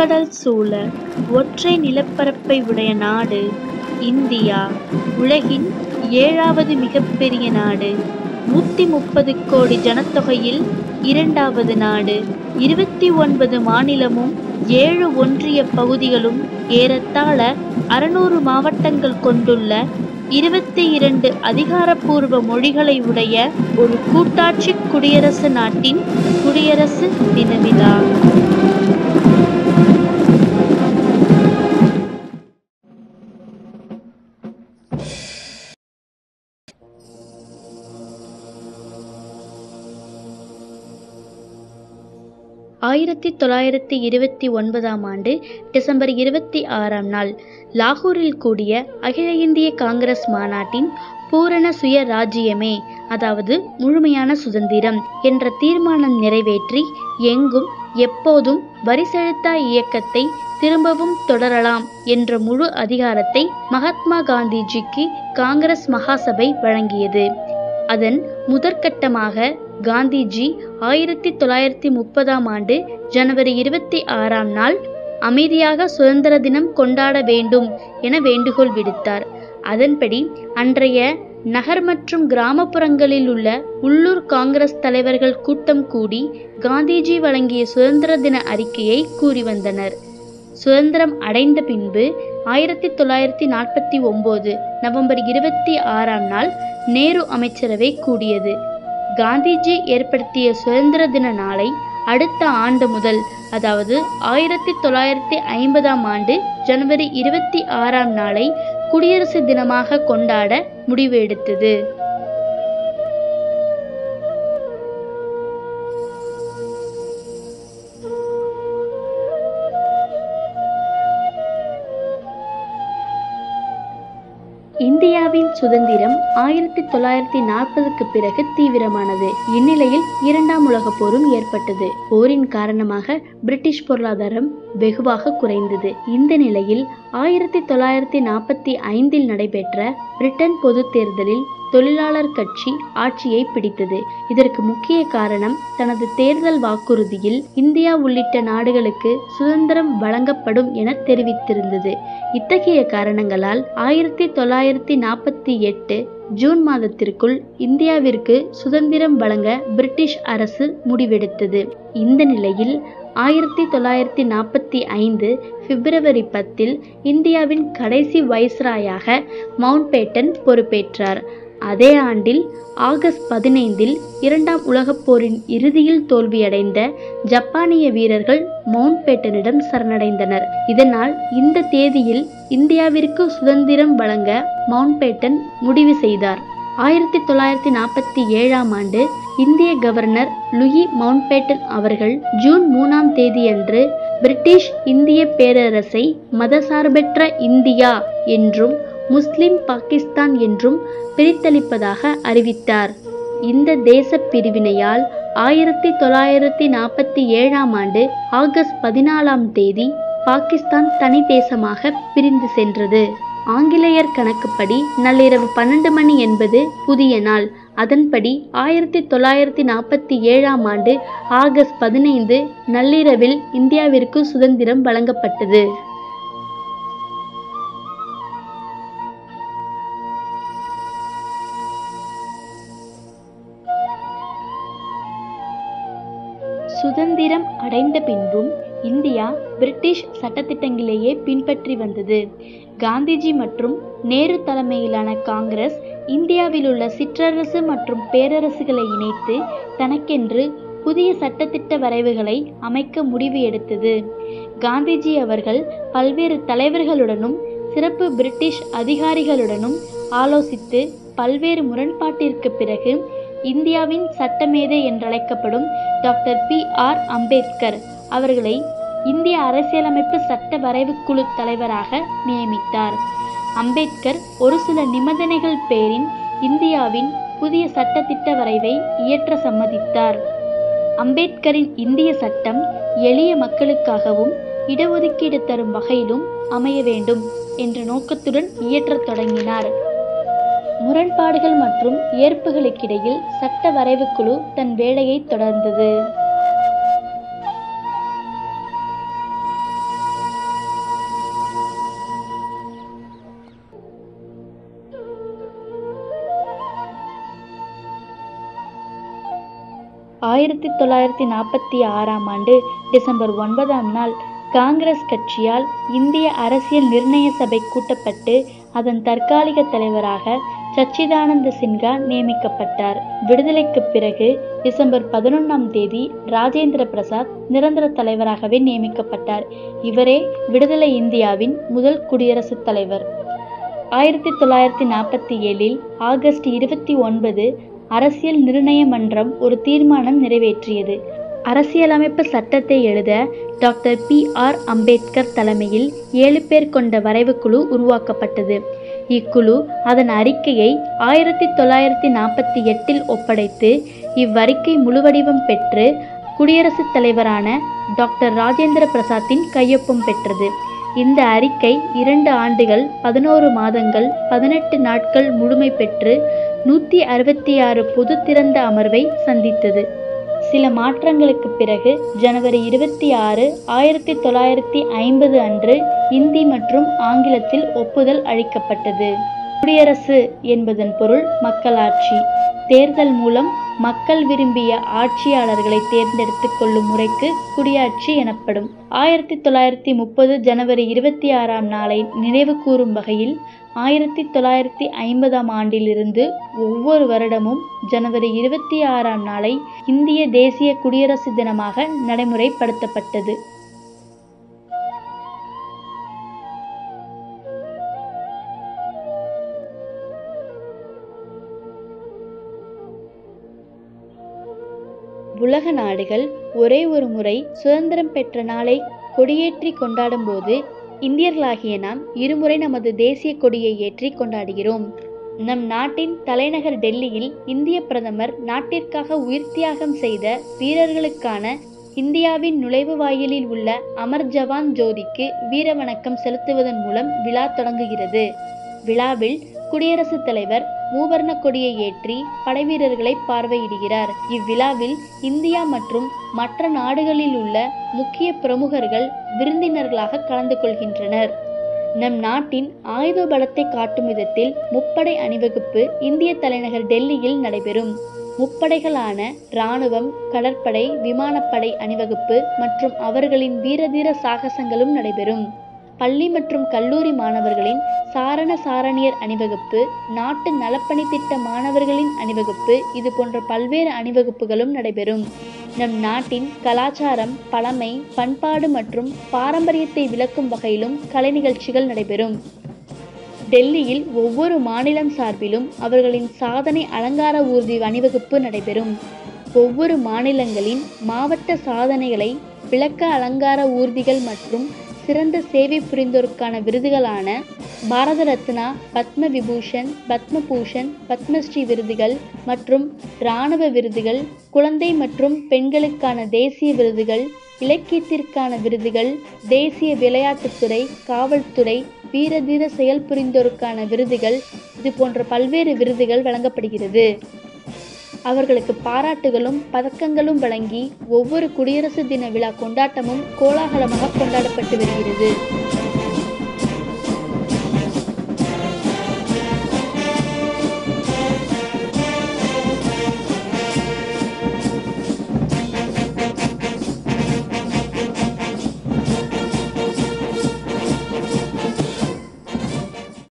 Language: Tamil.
முக்கடல் சூழ ஒற்றை நிலப்பரப்பை உடைய நாடு இந்தியா உலகின் ஏழாவது மிகப்பெரிய நாடு நூற்றி முப்பது கோடி ஜனத்தொகையில் இரண்டாவது நாடு இருபத்தி ஒன்பது மாநிலமும் ஏழு ஒன்றிய பகுதிகளும் ஏறத்தாழ அறுநூறு மாவட்டங்கள் கொண்டுள்ள இருபத்தி இரண்டு அதிகாரப்பூர்வ மொழிகளை உடைய ஒரு கூட்டாட்சி குடியரசு நாட்டின் குடியரசு தின விழா ஆயிரத்தி தொள்ளாயிரத்தி இருபத்தி ஒன்பதாம் ஆண்டு டிசம்பர் இருபத்தி ஆறாம் நாள் லாகூரில் கூடிய அகில இந்திய காங்கிரஸ் மாநாட்டின் பூரண சுய ராஜ்யமே அதாவது முழுமையான சுதந்திரம் என்ற தீர்மானம் நிறைவேற்றி எங்கும் எப்போதும் வரி செலுத்தா இயக்கத்தை திரும்பவும் தொடரலாம் என்ற முழு அதிகாரத்தை மகாத்மா காந்திஜிக்கு காங்கிரஸ் மகாசபை வழங்கியது அதன் முதற்கட்டமாக காந்திஜி ஆயிரத்தி தொள்ளாயிரத்தி முப்பதாம் ஆண்டு ஜனவரி இருபத்தி ஆறாம் நாள் அமைதியாக சுதந்திர தினம் கொண்டாட வேண்டும் என வேண்டுகோள் விடுத்தார் அதன்படி அன்றைய நகர் மற்றும் கிராமப்புறங்களில் உள்ள உள்ளூர் காங்கிரஸ் தலைவர்கள் கூட்டம் கூடி காந்திஜி வழங்கிய சுதந்திர தின அறிக்கையை கூறி வந்தனர் சுதந்திரம் அடைந்த பின்பு ஆயிரத்தி தொள்ளாயிரத்தி நாற்பத்தி ஒன்பது நவம்பர் இருபத்தி ஆறாம் நாள் நேரு அமைச்சரவை கூடியது காந்திஜி ஏற்படுத்திய சுதந்திர தின நாளை அடுத்த ஆண்டு முதல் அதாவது ஆயிரத்தி தொள்ளாயிரத்தி ஐம்பதாம் ஆண்டு ஜனவரி இருபத்தி ஆறாம் நாளை குடியரசு தினமாக கொண்டாட முடிவு எடுத்தது இந்தியாவின் சுதந்திரம் ஆயிரத்தி தொள்ளாயிரத்தி நாற்பதுக்கு பிறகு தீவிரமானது இந்நிலையில் இரண்டாம் உலகப் போரும் ஏற்பட்டது போரின் காரணமாக பிரிட்டிஷ் பொருளாதாரம் வெகுவாக குறைந்தது இந்த நிலையில் ஆயிரத்தி தொள்ளாயிரத்தி நாற்பத்தி ஐந்தில் நடைபெற்ற பிரிட்டன் பொது தேர்தலில் தொழிலாளர் கட்சி ஆட்சியை பிடித்தது இதற்கு முக்கிய காரணம் தனது தேர்தல் வாக்குறுதியில் இந்தியா உள்ளிட்ட நாடுகளுக்கு சுதந்திரம் வழங்கப்படும் என தெரிவித்திருந்தது இத்தகைய காரணங்களால் ஆயிரத்தி தொள்ளாயிரத்தி நாற்பத்தி எட்டு ஜூன் மாதத்திற்குள் இந்தியாவிற்கு சுதந்திரம் வழங்க பிரிட்டிஷ் அரசு முடிவெடுத்தது இந்த நிலையில் ஆயிரத்தி தொள்ளாயிரத்தி நாற்பத்தி ஐந்து பிப்ரவரி பத்தில் இந்தியாவின் கடைசி வைஸ்ராயாக மவுண்ட் பேட்டன் பொறுப்பேற்றார் அதே ஆண்டில் ஆகஸ்ட் பதினைந்தில் இரண்டாம் உலகப் போரின் இறுதியில் தோல்வியடைந்த ஜப்பானிய வீரர்கள் மவுண்ட் பேட்டனிடம் சரணடைந்தனர் இதனால் இந்த தேதியில் இந்தியாவிற்கு சுதந்திரம் வழங்க மவுண்ட் பேட்டன் முடிவு செய்தார் ஆயிரத்தி தொள்ளாயிரத்தி நாற்பத்தி ஏழாம் ஆண்டு இந்திய கவர்னர் லுயி மவுண்ட் பேட்டன் அவர்கள் ஜூன் மூணாம் தேதியன்று பிரிட்டிஷ் இந்திய பேரரசை மதசார்பற்ற இந்தியா என்றும் முஸ்லிம் பாகிஸ்தான் என்றும் பிரித்தளிப்பதாக அறிவித்தார் இந்த தேச பிரிவினையால் ஆயிரத்தி தொள்ளாயிரத்தி நாற்பத்தி ஏழாம் ஆண்டு ஆகஸ்ட் பதினாலாம் தேதி பாகிஸ்தான் தனி தேசமாக பிரிந்து சென்றது ஆங்கிலேயர் கணக்குப்படி நள்ளிரவு பன்னெண்டு மணி என்பது புதிய நாள் அதன்படி ஆயிரத்தி தொள்ளாயிரத்தி நாற்பத்தி ஏழாம் ஆண்டு ஆகஸ்ட் பதினைந்து நள்ளிரவில் இந்தியாவிற்கு சுதந்திரம் வழங்கப்பட்டது சுதந்திரம் அடைந்த பின்பும் இந்தியா பிரிட்டிஷ் சட்டத்திட்டங்களையே பின்பற்றி வந்தது காந்திஜி மற்றும் நேரு தலைமையிலான காங்கிரஸ் இந்தியாவில் உள்ள சிற்றரசு மற்றும் பேரரசுகளை இணைத்து தனக்கென்று புதிய சட்டத்திட்ட வரைவுகளை அமைக்க முடிவு எடுத்தது காந்திஜி அவர்கள் பல்வேறு தலைவர்களுடனும் சிறப்பு பிரிட்டிஷ் அதிகாரிகளுடனும் ஆலோசித்து பல்வேறு முரண்பாட்டிற்கு பிறகு இந்தியாவின் சட்டமேதை என்றழைக்கப்படும் டாக்டர் பி ஆர் அம்பேத்கர் அவர்களை இந்திய அரசியலமைப்பு சட்ட வரைவுக்குழு தலைவராக நியமித்தார் அம்பேத்கர் ஒரு சில நிபந்தனைகள் பேரின் இந்தியாவின் புதிய சட்டத்திட்ட வரைவை இயற்ற சம்மதித்தார் அம்பேத்கரின் இந்திய சட்டம் எளிய மக்களுக்காகவும் இடஒதுக்கீடு தரும் வகையிலும் அமைய வேண்டும் என்ற நோக்கத்துடன் இயற்றத் தொடங்கினார் முரண்பாடுகள் மற்றும் ஏற்புகளுக்கிடையில் சட்ட வரைவுக்குழு தன் வேலையை தொடர்ந்தது ஆயிரத்தி தொள்ளாயிரத்தி நாற்பத்தி ஆறாம் ஆண்டு டிசம்பர் ஒன்பதாம் நாள் காங்கிரஸ் கட்சியால் இந்திய அரசியல் நிர்ணய சபை கூட்டப்பட்டு அதன் தற்காலிக தலைவராக சச்சிதானந்த சின்ஹா நியமிக்கப்பட்டார் விடுதலைக்கு பிறகு டிசம்பர் பதினொன்றாம் தேதி ராஜேந்திர பிரசாத் நிரந்தர தலைவராகவே நியமிக்கப்பட்டார் இவரே விடுதலை இந்தியாவின் முதல் குடியரசுத் தலைவர் ஆயிரத்தி தொள்ளாயிரத்தி நாற்பத்தி ஏழில் ஆகஸ்ட் இருபத்தி ஒன்பது அரசியல் நிர்ணய மன்றம் ஒரு தீர்மானம் நிறைவேற்றியது அரசியலமைப்பு சட்டத்தை எழுத டாக்டர் பி ஆர் அம்பேத்கர் தலைமையில் ஏழு பேர் கொண்ட வரைவு குழு உருவாக்கப்பட்டது இக்குழு அதன் அறிக்கையை ஆயிரத்தி தொள்ளாயிரத்தி நாற்பத்தி எட்டில் ஒப்படைத்து இவ்வறிக்கை முழுவடிவம் பெற்று குடியரசுத் தலைவரான டாக்டர் ராஜேந்திர பிரசாத்தின் கையொப்பம் பெற்றது இந்த அறிக்கை இரண்டு ஆண்டுகள் பதினோரு மாதங்கள் பதினெட்டு நாட்கள் முழுமை பெற்று நூற்றி அறுபத்தி ஆறு பொது திறந்த அமர்வை சந்தித்தது சில மாற்றங்களுக்கு பிறகு ஜனவரி இருபத்தி ஆறு ஆயிரத்தி தொள்ளாயிரத்தி ஐம்பது அன்று இந்தி மற்றும் ஆங்கிலத்தில் ஒப்புதல் அளிக்கப்பட்டது குடியரசு என்பதன் பொருள் மக்களாட்சி தேர்தல் மூலம் மக்கள் விரும்பிய ஆட்சியாளர்களை தேர்ந்தெடுத்து கொள்ளும் முறைக்கு குடியாட்சி எனப்படும் ஆயிரத்தி தொள்ளாயிரத்தி முப்பது ஜனவரி இருபத்தி ஆறாம் நாளை நினைவு கூறும் வகையில் ஆயிரத்தி தொள்ளாயிரத்தி ஐம்பதாம் ஆண்டிலிருந்து ஒவ்வொரு வருடமும் ஜனவரி இருபத்தி ஆறாம் நாளை இந்திய தேசிய குடியரசு தினமாக நடைமுறைப்படுத்தப்பட்டது உலக நாடுகள் ஒரே ஒரு முறை சுதந்திரம் பெற்ற நாளை கொடியேற்றி கொண்டாடும் போது இந்தியர்களாகிய நாம் இருமுறை நமது தேசிய கொடியை ஏற்றி கொண்டாடுகிறோம் நம் நாட்டின் தலைநகர் டெல்லியில் இந்திய பிரதமர் நாட்டிற்காக உயிர் தியாகம் செய்த வீரர்களுக்கான இந்தியாவின் நுழைவு வாயிலில் உள்ள அமர் ஜவான் ஜோதிக்கு வீர வணக்கம் செலுத்துவதன் மூலம் விழா தொடங்குகிறது விழாவில் குடியரசுத் தலைவர் மூவர்ண கொடியை ஏற்றி படைவீரர்களை பார்வையிடுகிறார் இவ்விழாவில் இந்தியா மற்றும் மற்ற நாடுகளில் உள்ள முக்கிய பிரமுகர்கள் விருந்தினர்களாக கலந்து கொள்கின்றனர் நம் நாட்டின் ஆயுத பலத்தை காட்டும் விதத்தில் முப்படை அணிவகுப்பு இந்திய தலைநகர் டெல்லியில் நடைபெறும் முப்படைகளான இராணுவம் கடற்படை விமானப்படை அணிவகுப்பு மற்றும் அவர்களின் வீரதீர சாகசங்களும் நடைபெறும் பள்ளி மற்றும் கல்லூரி மாணவர்களின் சாரண சாரணியர் அணிவகுப்பு நாட்டு நலப்பணி திட்ட மாணவர்களின் அணிவகுப்பு இது போன்ற பல்வேறு அணிவகுப்புகளும் நடைபெறும் நம் நாட்டின் கலாச்சாரம் பழமை பண்பாடு மற்றும் பாரம்பரியத்தை விளக்கும் வகையிலும் கலை நிகழ்ச்சிகள் நடைபெறும் டெல்லியில் ஒவ்வொரு மாநிலம் சார்பிலும் அவர்களின் சாதனை அலங்கார ஊர்தி அணிவகுப்பு நடைபெறும் ஒவ்வொரு மாநிலங்களின் மாவட்ட சாதனைகளை விளக்க அலங்கார ஊர்திகள் மற்றும் சிறந்த சேவை புரிந்தோருக்கான விருதுகளான பாரத ரத்னா பத்ம விபூஷன் பத்ம பூஷன் பத்மஸ்ரீ விருதுகள் மற்றும் இராணுவ விருதுகள் குழந்தை மற்றும் பெண்களுக்கான தேசிய விருதுகள் இலக்கியத்திற்கான விருதுகள் தேசிய விளையாட்டுத்துறை காவல்துறை வீரதீர செயல் புரிந்தோருக்கான விருதுகள் இது போன்ற பல்வேறு விருதுகள் வழங்கப்படுகிறது அவர்களுக்கு பாராட்டுகளும் பதக்கங்களும் வழங்கி ஒவ்வொரு குடியரசு தின விழா கொண்டாட்டமும் கோலாகலமாக கொண்டாடப்பட்டு வருகிறது